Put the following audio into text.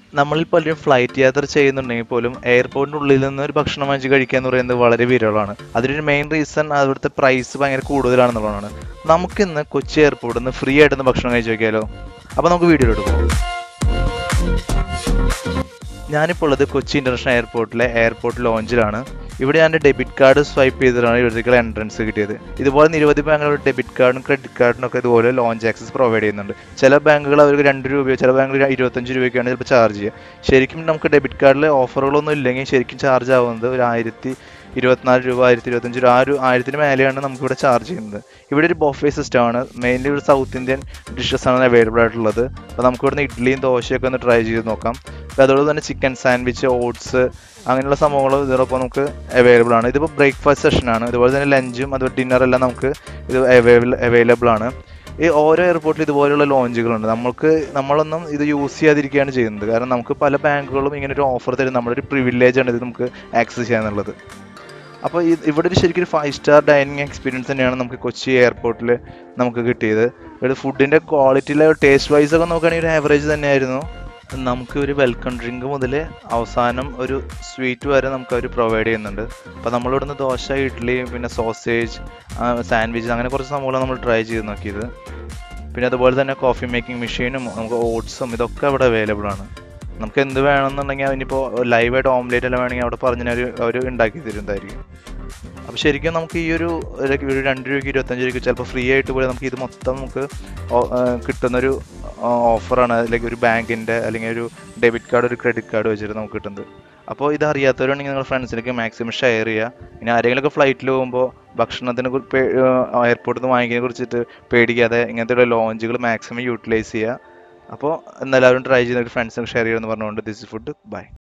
നമ്മളിൽ പലരും ഫ്ലൈറ്റ് യാത്ര ചെയ്യുന്നുണ്ടെങ്കിൽ പോലും എയർപോർട്ടിന്റെ ഉള്ളിൽ നിന്ന് ഒരു ഭക്ഷണം വാങ്ങിച്ച് കഴിക്കുക എന്ന് പറയുന്നത് വളരെ വിരളമാണ് അതിനൊരു മെയിൻ റീസൺ അവിടുത്തെ പ്രൈസ് ഭയങ്കര കൂടുതലാണെന്നുള്ളതാണ് നമുക്കിന്ന് കൊച്ചി എയർപോർട്ടിൽ നിന്ന് ഫ്രീ ആയിട്ടൊന്ന് ഭക്ഷണം കഴിച്ച് നോക്കിയാലോ അപ്പോൾ നമുക്ക് വീഡിയോയിലോട്ട് പോകാം ഞാനിപ്പോൾ ഉള്ളത് കൊച്ചി ഇന്റർനാഷണൽ എയർപോർട്ടിലെ എയർപോർട്ട് ലോഞ്ചിലാണ് ഇവിടെ ഞാൻ ഡെബിറ്റ് കാർഡ് സ്വൈപ്പ് ചെയ്തിട്ടാണ് ഇവിടത്തേക്കുള്ള എൻട്രൻസ് കിട്ടിയത് ഇതുപോലെ നിരവധി ബാങ്കുകൾ ഡെബിറ്റ് കാർഡും ക്രെഡിറ്റ് കാർഡിനും ഒക്കെ ഇതുപോലെ ലോഞ്ച് ആക്സസ് പ്രൊവൈഡ് ചെയ്യുന്നുണ്ട് ചില ബാങ്കുകൾ അവർക്ക് രണ്ട് രൂപയോ ചില ബാങ്കുകൾ ഇരുപത്തഞ്ച് രൂപയ്ക്കാണ് ചിലപ്പോൾ ചാർജ് ചെയ്യുക ശരിക്കും നമുക്ക് ഡെബിറ്റ് കാർഡിൽ ഓഫറുകളൊന്നും ഇല്ലെങ്കിൽ ശരിക്കും ചാർജ് ആവുന്നത് ഒരു ആയിരത്തി ഇരുപത്തിനാല് രൂപ ആയിരത്തി ഇരുപത്തഞ്ച് രൂപ ആ ഒരു ആയിരത്തിന് മേലെയാണ് നമുക്കിവിടെ ചാർജ് ചെയ്യുന്നത് ഇവിടെ ഒരു ബൊഫേ സിസ്റ്റം ആണ് മെയിൻലി ഒരു സൗത്ത് ഇന്ത്യൻ ഡിഷസ് ആണ് അവൈലബിൾ ആയിട്ടുള്ളത് അപ്പോൾ നമുക്ക് ഇവിടുന്ന് ഇഡ്ഡലിയും ദോശയൊക്കെ ഒന്ന് ട്രൈ ചെയ്ത് നോക്കാം അപ്പോൾ അതുപോലെ തന്നെ ചിക്കൻ സാൻഡ്വിച്ച് ഓട്സ് അങ്ങനെയുള്ള സംഭവങ്ങൾ ഇതിനൊപ്പം നമുക്ക് അവൈലബിൾ ആണ് ഇതിപ്പോൾ ബ്രേക്ക്ഫാസ്റ്റ് സെഷനാണ് അതുപോലെ തന്നെ ലഞ്ചും അതുപോലെ ഡിന്നർ എല്ലാം നമുക്ക് ഇത് അവൈലബിൾ അവൈലബിൾ ആണ് ഈ ഓരോ എയർപോർട്ടിൽ ഇതുപോലെയുള്ള ലോഞ്ചുകളുണ്ട് നമ്മൾക്ക് നമ്മളൊന്നും ഇത് യൂസ് ചെയ്യാതിരിക്കുകയാണ് ചെയ്യുന്നത് കാരണം നമുക്ക് പല ബാങ്കുകളും ഇങ്ങനെ ഒരു ഓഫർ തരും നമ്മുടെ ഒരു പ്രിവിലേജ് ആണ് ഇത് നമുക്ക് ആക്സസ് ചെയ്യാന്നുള്ളത് അപ്പോൾ ഇവിടെ ഒരു ശരിക്കും ഒരു ഫൈവ് സ്റ്റാർ ഡൈനിങ് എക്സ്പീരിയൻസ് തന്നെയാണ് നമുക്ക് കൊച്ചി എയർപോർട്ടിൽ നമുക്ക് കിട്ടിയത് ഇവിടെ ഫുഡിൻ്റെ ക്വാളിറ്റിയിലെ ടേസ്റ്റ് വൈസ് ഒക്കെ നോക്കുകയാണെങ്കിൽ ഒരു ആവറേജ് തന്നെയായിരുന്നു നമുക്ക് ഒരു വെൽക്കം ഡ്രിങ്ക് മുതൽ അവസാനം ഒരു സ്വീറ്റ് വരെ നമുക്ക് അവർ പ്രൊവൈഡ് ചെയ്യുന്നുണ്ട് അപ്പോൾ നമ്മളിവിടുന്ന് ദോശ ഇഡ്ഡലി പിന്നെ സോസേജ് സാൻഡ്വിച്ച് അങ്ങനെ കുറച്ച് സംഭവങ്ങൾ നമ്മൾ ട്രൈ ചെയ്ത് നോക്കിയത് പിന്നെ അതുപോലെ തന്നെ കോഫി മേക്കിംഗ് മെഷീനും നമുക്ക് ഓട്സും ഇതൊക്കെ അവിടെ അവൈലബിൾ ആണ് നമുക്ക് എന്ത് വേണമെന്നുണ്ടെങ്കിൽ അതിനിപ്പോൾ ലൈവായിട്ട് ഓംലേറ്റ് എല്ലാം വേണമെങ്കിൽ അവിടെ പറഞ്ഞാൽ അവർ ഉണ്ടാക്കി തരുന്നതായിരിക്കും അപ്പോൾ ശരിക്കും നമുക്ക് ഈ ഒരു ഒരു രണ്ട് രൂപയ്ക്ക് ഇരുപത്തഞ്ച് രൂപയ്ക്ക് ചിലപ്പോൾ ഫ്രീ ആയിട്ട് പോലെ നമുക്ക് ഇത് മൊത്തം നമുക്ക് കിട്ടുന്നൊരു ഓഫറാണ് അല്ലെങ്കിൽ ഒരു ബാങ്കിൻ്റെ അല്ലെങ്കിൽ ഒരു ഡെബിറ്റ് കാർഡ് ഒരു ക്രെഡിറ്റ് കാർഡ് വെച്ചിട്ട് നമുക്ക് കിട്ടുന്നത് അപ്പോൾ ഇത് അറിയാത്തവരുണ്ടെങ്കിൽ നിങ്ങൾ ഫ്രണ്ട്സിനൊക്കെ മാക്സിമം ഷെയർ ചെയ്യുക ഇനി ആരെങ്കിലുമൊക്കെ ഫ്ലൈറ്റിൽ പോകുമ്പോൾ ഭക്ഷണത്തിനെ എയർപോർട്ടിൽ നിന്ന് വാങ്ങിക്കുന്നതിനെ കുറിച്ചിട്ട് പേടിക്കാതെ ഇങ്ങനത്തെ ലോഞ്ചുകൾ മാക്സിമം യൂട്ടിലൈസ് ചെയ്യുക അപ്പോൾ എല്ലാവരും ട്രൈ ചെയ്തിട്ട് ഫ്രണ്ട്സിന് ഷെയർ ചെയ്യുമെന്ന് പറഞ്ഞുകൊണ്ട് ദിസ് ഫുഡ് ബൈ